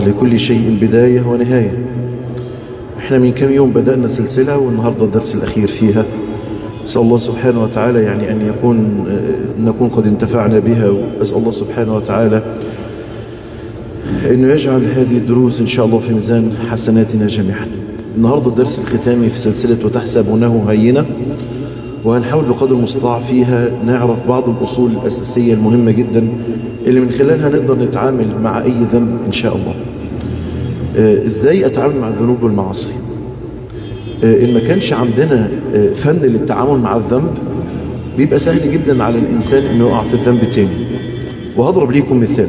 لكل شيء بداية ونهاية احنا من كم يوم بدأنا سلسلة والنهاردة الدرس الأخير فيها أسأل الله سبحانه وتعالى يعني أن يكون نكون قد انتفعنا بها وأسأل الله سبحانه وتعالى أنه يجعل هذه الدروس إن شاء الله في ميزان حسناتنا جميعا النهاردة الدرس الختامي في سلسلة وتحسبونه هينة وهنحاول بقدر المستطاع فيها نعرف بعض الأصول الأساسية المهمة جدا اللي من خلالها نقدر نتعامل مع أي ذنب إن شاء الله آه إزاي أتعامل مع الذنوب والمعاصي آه إن ما كانش عندنا آه فن للتعامل مع الذنب بيبقى سهل جدا على الإنسان إنه يقع في الذنب تاني وهضرب ليكم مثال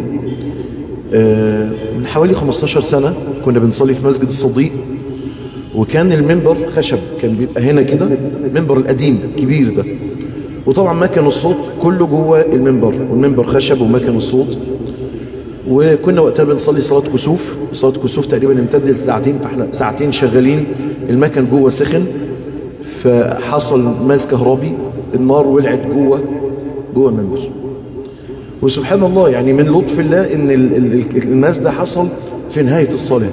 من حوالي 15 سنة كنا بنصلي في مسجد الصديق وكان المنبر خشب كان بيبقى هنا كده المنبر القديم الكبير ده وطبعا مكان الصوت كله جوه المنبر والمنبر خشب ومكان الصوت وكنا وقتها بنصلي صلاة كسوف صلاة كسوف تقريبا امتدت ساعتين فاحنا ساعتين شغالين المكان جوه سخن فحصل ماس كهربي النار ولعت جوه جوه المنبر وسبحان الله يعني من لطف الله ان الماس ده حصل في نهاية الصلاة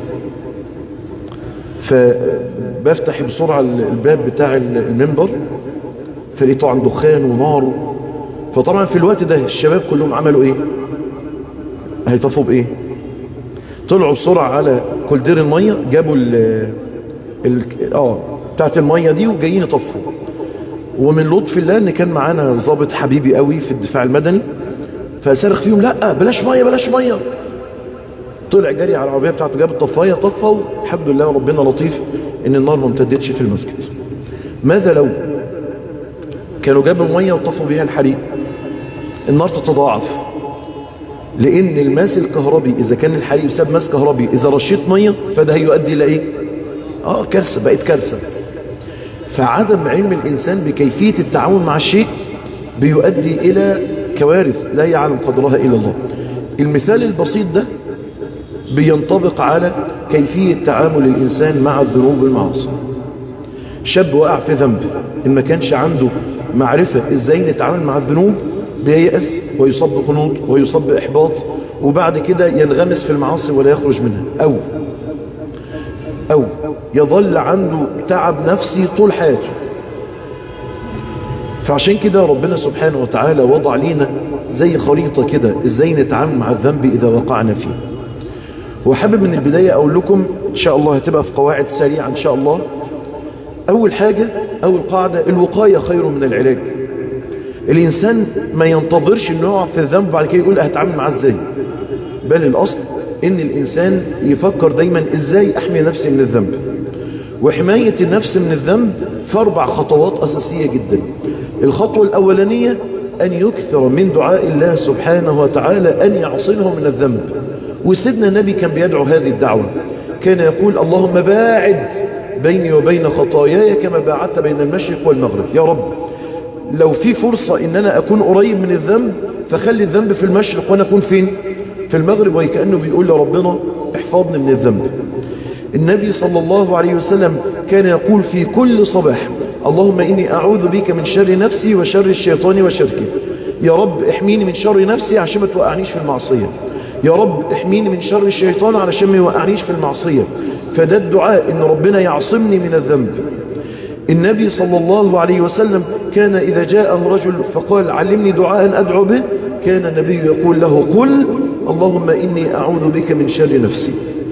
فبفتح بسرعة الباب بتاع المنبر فلقيت طبعا دخان ونار فطبعا في الوقت ده الشباب كلهم عملوا ايه هيطفوا بايه طلعوا بسرعة على كولدير المية جابوا ال ال اه بتاعت المية دي وجايين يطفوا ومن لطف الله ان كان معانا ضابط حبيبي قوي في الدفاع المدني فصرخ فيهم لا بلاش مية بلاش مية طلع جري على العربية بتاعته جاب الطفاية طفى الحمد لله ربنا لطيف ان النار ما امتدتش في المسجد ماذا لو كانوا جابوا المية وطفوا بها الحريق النار تتضاعف لان الماس الكهربي اذا كان الحريق بسبب ماس كهربي اذا رشيت مية فده هيؤدي الى ايه اه كارثة بقت كارثة فعدم علم الانسان بكيفية التعامل مع الشيء بيؤدي الى كوارث لا يعلم قدرها الا الله المثال البسيط ده بينطبق على كيفية تعامل الإنسان مع الذنوب والمعاصي شاب وقع في ذنب إن ما كانش عنده معرفة إزاي نتعامل مع الذنوب بييأس ويصاب بقنوط ويصاب بإحباط وبعد كده ينغمس في المعاصي ولا يخرج منها أو أو يظل عنده تعب نفسي طول حياته فعشان كده ربنا سبحانه وتعالى وضع لينا زي خريطة كده ازاي نتعامل مع الذنب اذا وقعنا فيه وحابب من البداية اقول لكم ان شاء الله هتبقى في قواعد سريعة ان شاء الله اول حاجة اول قاعدة الوقاية خير من العلاج الانسان ما ينتظرش انه يقع في الذنب بعد كده يقول هتعامل معاه ازاي بل الاصل ان الانسان يفكر دايما ازاي احمي نفسي من الذنب وحماية النفس من الذنب في اربع خطوات اساسية جدا الخطوة الاولانية ان يكثر من دعاء الله سبحانه وتعالى ان يعصمه من الذنب وسيدنا النبي كان بيدعو هذه الدعوة كان يقول اللهم باعد بيني وبين خطاياي كما باعدت بين المشرق والمغرب يا رب لو في فرصة ان انا اكون قريب من الذنب فخلي الذنب في المشرق وانا اكون فين في المغرب وكأنه بيقول لربنا احفظني من الذنب النبي صلى الله عليه وسلم كان يقول في كل صباح اللهم إني أعوذ بك من شر نفسي وشر الشيطان وشركه يا رب احميني من شر نفسي عشان ما توقعنيش في المعصية يا رب احميني من شر الشيطان علشان ما يوقعنيش في المعصية فده الدعاء ان ربنا يعصمني من الذنب النبي صلى الله عليه وسلم كان إذا جاءه رجل فقال علمني دعاء أدعو به كان النبي يقول له قل اللهم إني أعوذ بك من شر نفسي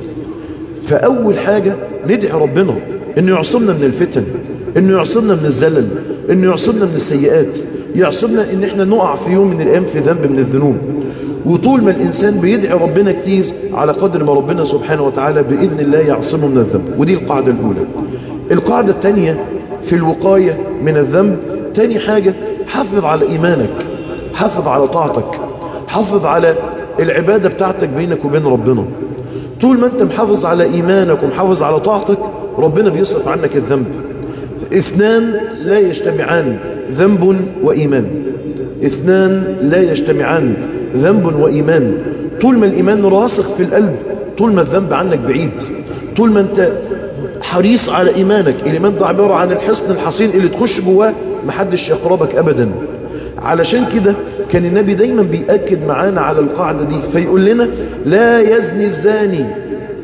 فأول حاجة ندعي ربنا إنه يعصمنا من الفتن إنه يعصمنا من الزلل إنه يعصمنا من السيئات يعصمنا إن إحنا نقع في يوم من الأيام في ذنب من الذنوب وطول ما الإنسان بيدعي ربنا كتير على قدر ما ربنا سبحانه وتعالى بإذن الله يعصمه من الذنب ودي القاعدة الأولى القاعدة الثانية في الوقاية من الذنب تاني حاجة حافظ على إيمانك حافظ على طاعتك حافظ على العبادة بتاعتك بينك وبين ربنا طول ما انت محافظ على إيمانك ومحافظ على طاعتك ربنا بيصرف عنك الذنب اثنان لا يجتمعان ذنب وإيمان اثنان لا يجتمعان ذنب وإيمان طول ما الإيمان راسخ في القلب طول ما الذنب عنك بعيد طول ما انت حريص على إيمانك الإيمان ده عبارة عن الحصن الحصين اللي تخش جواه محدش يقربك أبدا علشان كده كان النبي دايما بيأكد معانا على القاعدة دي فيقول لنا لا يزني الزاني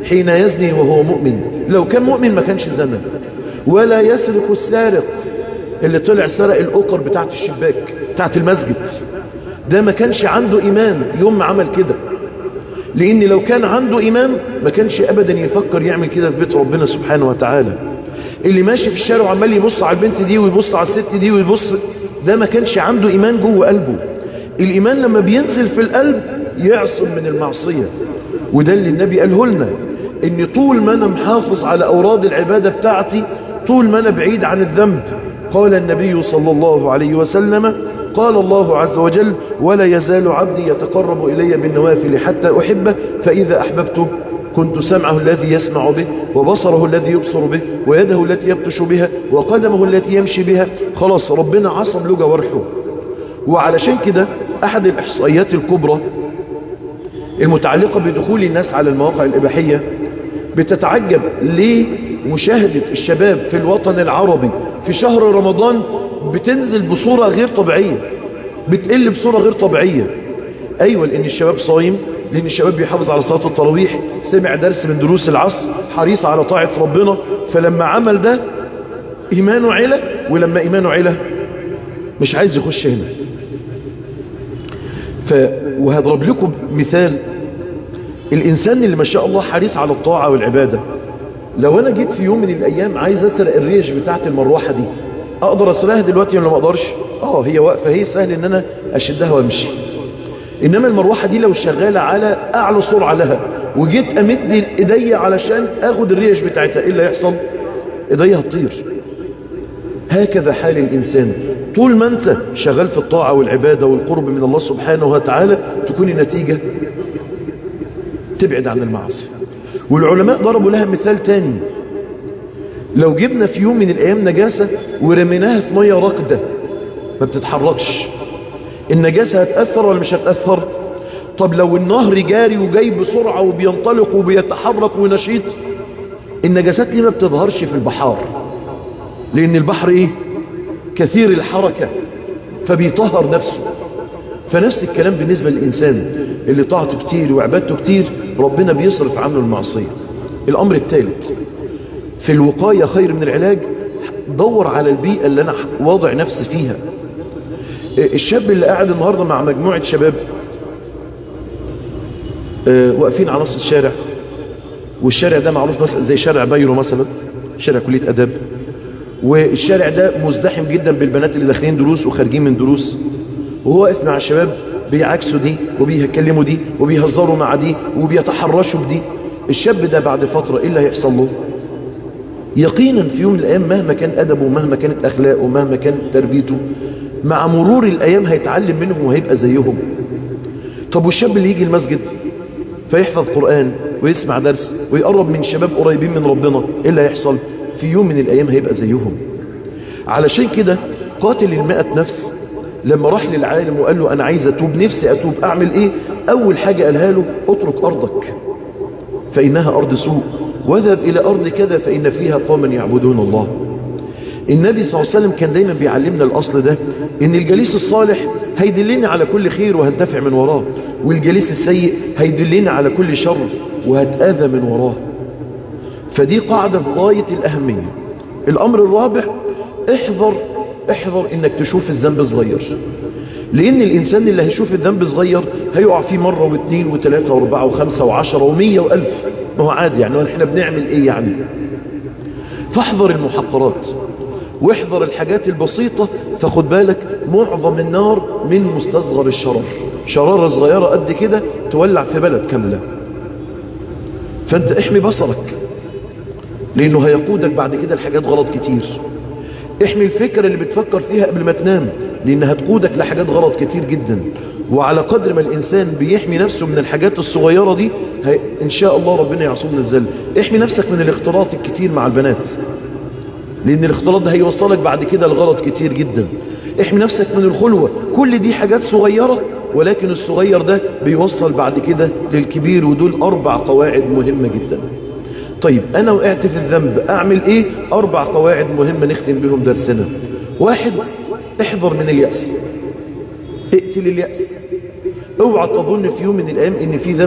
حين يزني وهو مؤمن لو كان مؤمن ما كانش زنى ولا يسرق السارق اللي طلع سرق الأقر بتاعت الشباك بتاعت المسجد ده ما كانش عنده إيمان يوم ما عمل كده لأن لو كان عنده إيمان ما كانش أبدا يفكر يعمل كده في بيت ربنا سبحانه وتعالى اللي ماشي في الشارع وعمال يبص على البنت دي ويبص على الست دي ويبص ده ما كانش عنده إيمان جوه قلبه الإيمان لما بينزل في القلب يعصم من المعصية وده اللي النبي قاله لنا ان طول ما انا محافظ على اوراد العبادة بتاعتي طول ما انا بعيد عن الذنب قال النبي صلى الله عليه وسلم قال الله عز وجل ولا يزال عبدي يتقرب إلي بالنوافل حتى أحبه فإذا أحببته كنت سمعه الذي يسمع به وبصره الذي يبصر به ويده التي يبطش بها وقدمه التي يمشي بها خلاص ربنا عصم له جوارحه وعلشان كده أحد الإحصائيات الكبرى المتعلقة بدخول الناس على المواقع الإباحية بتتعجب لمشاهدة الشباب في الوطن العربي في شهر رمضان بتنزل بصورة غير طبيعية بتقل بصورة غير طبيعية أيوة لأن الشباب صايم لأن الشباب بيحافظ على صلاة التراويح سمع درس من دروس العصر حريص على طاعة ربنا فلما عمل ده إيمانه علا ولما إيمانه علا مش عايز يخش هنا ف... وهضرب لكم مثال الإنسان اللي ما شاء الله حريص على الطاعة والعبادة لو أنا جيت في يوم من الأيام عايز أسرق الريش بتاعت المروحة دي أقدر أسرقها دلوقتي ولا ما أقدرش آه هي واقفة هي سهل إن أنا أشدها وأمشي إنما المروحة دي لو شغالة على أعلى سرعة لها وجيت أمد إيدي علشان أخد الريش بتاعتها إيه اللي هيحصل إيدي هتطير هكذا حال الإنسان طول ما أنت شغال في الطاعة والعبادة والقرب من الله سبحانه وتعالى تكون النتيجة تبعد عن المعاصي والعلماء ضربوا لها مثال تاني لو جبنا في يوم من الأيام نجاسة ورميناها في مية راكدة ما بتتحركش النجاسة هتأثر ولا مش هتأثر طب لو النهر جاري وجاي بسرعة وبينطلق وبيتحرك ونشيط النجاسات ليه ما بتظهرش في البحار لأن البحر إيه كثير الحركة فبيطهر نفسه فنفس الكلام بالنسبة للإنسان اللي طاعته كتير وعبادته كتير ربنا بيصرف عنه المعصية الأمر الثالث في الوقاية خير من العلاج دور على البيئة اللي أنا واضع نفسي فيها الشاب اللي قاعد النهاردة مع مجموعة شباب واقفين على نص الشارع والشارع ده معروف مثلا زي شارع بايرو مثلا شارع كلية أداب والشارع ده مزدحم جدا بالبنات اللي داخلين دروس وخارجين من دروس وهو واقف مع الشباب بيعكسوا دي وبيكلموا دي وبيهزروا مع دي وبيتحرشوا بدي الشاب ده بعد فترة ايه اللي هيحصل له يقينا في يوم من الايام مهما كان ادبه ومهما كانت اخلاقه ومهما كانت تربيته مع مرور الايام هيتعلم منهم وهيبقى زيهم طب والشاب اللي يجي المسجد فيحفظ قرآن ويسمع درس ويقرب من شباب قريبين من ربنا ايه اللي هيحصل في يوم من الايام هيبقى زيهم علشان كده قاتل المئة نفس لما راح للعالم وقال له انا عايز اتوب نفسي اتوب اعمل ايه اول حاجة قالها له اترك ارضك فانها ارض سوء واذهب الى ارض كذا فان فيها قوما يعبدون الله النبي صلى الله عليه وسلم كان دايما بيعلمنا الاصل ده ان الجليس الصالح هيدلني على كل خير وهنتفع من وراه والجليس السيء هيدلني على كل شر وهتاذى من وراه فدي قاعدة غاية الأهمية الأمر الرابع احذر احذر انك تشوف الذنب صغير لان الانسان اللي هيشوف الذنب صغير هيقع فيه مرة واثنين وثلاثة واربعة وخمسة وعشرة ومية والف ما هو عادي يعني احنا بنعمل ايه يعني فاحذر المحقرات واحذر الحاجات البسيطة فخد بالك معظم النار من مستصغر الشرر شرارة صغيرة قد كده تولع في بلد كاملة فانت احمي بصرك لانه هيقودك بعد كده لحاجات غلط كتير احمي الفكرة اللي بتفكر فيها قبل ما تنام لانها تقودك لحاجات غلط كتير جدا وعلى قدر ما الانسان بيحمي نفسه من الحاجات الصغيرة دي هي ان شاء الله ربنا يعصمنا الزل احمي نفسك من الاختلاط الكتير مع البنات لان الاختلاط ده هيوصلك بعد كده لغلط كتير جدا احمي نفسك من الخلوة كل دي حاجات صغيرة ولكن الصغير ده بيوصل بعد كده للكبير ودول اربع قواعد مهمة جدا طيب انا وقعت في الذنب اعمل ايه اربع قواعد مهمة نختم بهم درسنا واحد احذر من اليأس اقتل اليأس اوعى تظن في يوم من الايام ان في ذنب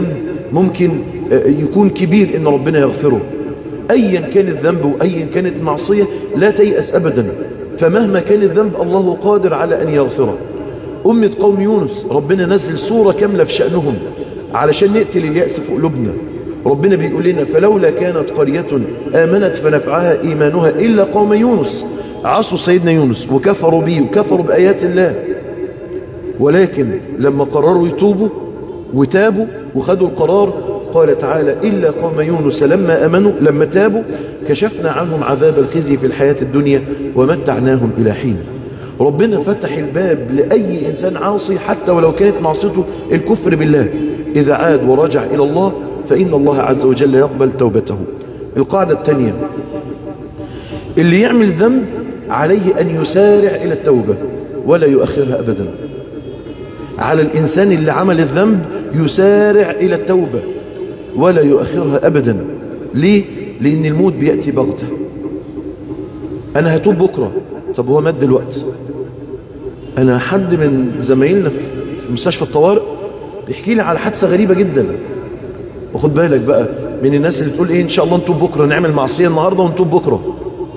ممكن يكون كبير ان ربنا يغفره ايا كان الذنب وايا كانت معصية لا تيأس ابدا فمهما كان الذنب الله قادر على ان يغفره أمة قوم يونس ربنا نزل سورة كاملة في شأنهم علشان نقتل اليأس في قلوبنا ربنا بيقول لنا فلولا كانت قرية آمنت فنفعها إيمانها إلا قوم يونس عصوا سيدنا يونس وكفروا به وكفروا بآيات الله ولكن لما قرروا يتوبوا وتابوا وخدوا القرار قال تعالى إلا قوم يونس لما أمنوا لما تابوا كشفنا عنهم عذاب الخزي في الحياة الدنيا ومتعناهم إلى حين ربنا فتح الباب لأي إنسان عاصي حتى ولو كانت معصيته الكفر بالله إذا عاد ورجع إلى الله فإن الله عز وجل يقبل توبته القاعدة الثانية اللي يعمل ذنب عليه أن يسارع إلى التوبة ولا يؤخرها أبدا على الإنسان اللي عمل الذنب يسارع إلى التوبة ولا يؤخرها أبدا ليه؟ لأن الموت بيأتي بغته أنا هتوب بكرة طب هو مات دلوقتي أنا حد من زمايلنا في مستشفى الطوارئ بيحكي لي على حادثة غريبة جدا وخد بالك بقى من الناس اللي تقول ايه ان شاء الله نتوب بكرة نعمل معصية النهاردة ونتوب بكرة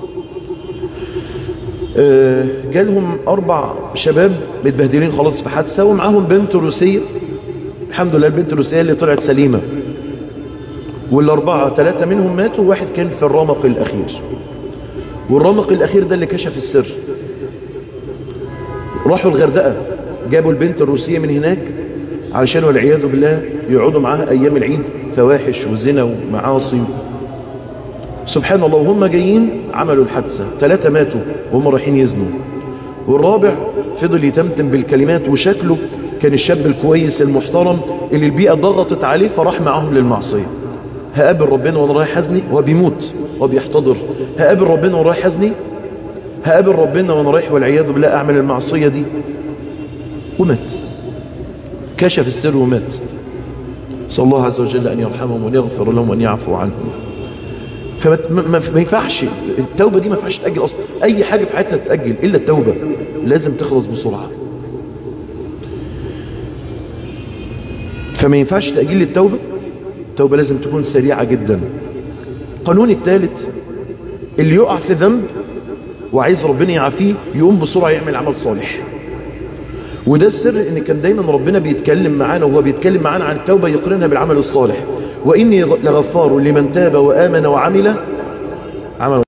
آه جالهم اربع شباب متبهدلين خلاص في حادثة ومعاهم بنت روسية الحمد لله البنت الروسية اللي طلعت سليمة والاربعة ثلاثة منهم ماتوا واحد كان في الرمق الاخير والرمق الاخير ده اللي كشف السر راحوا الغردقة جابوا البنت الروسية من هناك علشان والعياذ بالله يقعدوا معاها ايام العيد فواحش وزنا ومعاصي سبحان الله وهم جايين عملوا الحادثة ثلاثة ماتوا وهم رايحين يزنوا والرابع فضل يتمتم بالكلمات وشكله كان الشاب الكويس المحترم اللي البيئة ضغطت عليه فراح معهم للمعصية هقابل ربنا وانا رايح حزني وهو بيموت وهو بيحتضر هقابل ربنا وانا رايح حزني هقابل ربنا وانا رايح والعياذ بالله اعمل المعصية دي ومات كشف السر ومات صلى الله عز وجل أن يرحمهم وأن يغفر لهم وأن يعفو عنهم فما ما ينفعش التوبة دي ما ينفعش تأجل أصلا أي حاجة في حياتنا تتأجل إلا التوبة لازم تخلص بسرعة فما ينفعش تأجيل التوبة التوبة لازم تكون سريعة جدا القانون الثالث اللي يقع في ذنب وعايز ربنا يعافيه يقوم بسرعة يعمل عمل صالح وده السر ان كان دايما ربنا بيتكلم معانا وهو بيتكلم معانا عن التوبة يقرنها بالعمل الصالح واني لغفار لمن تاب وامن وعمل عمل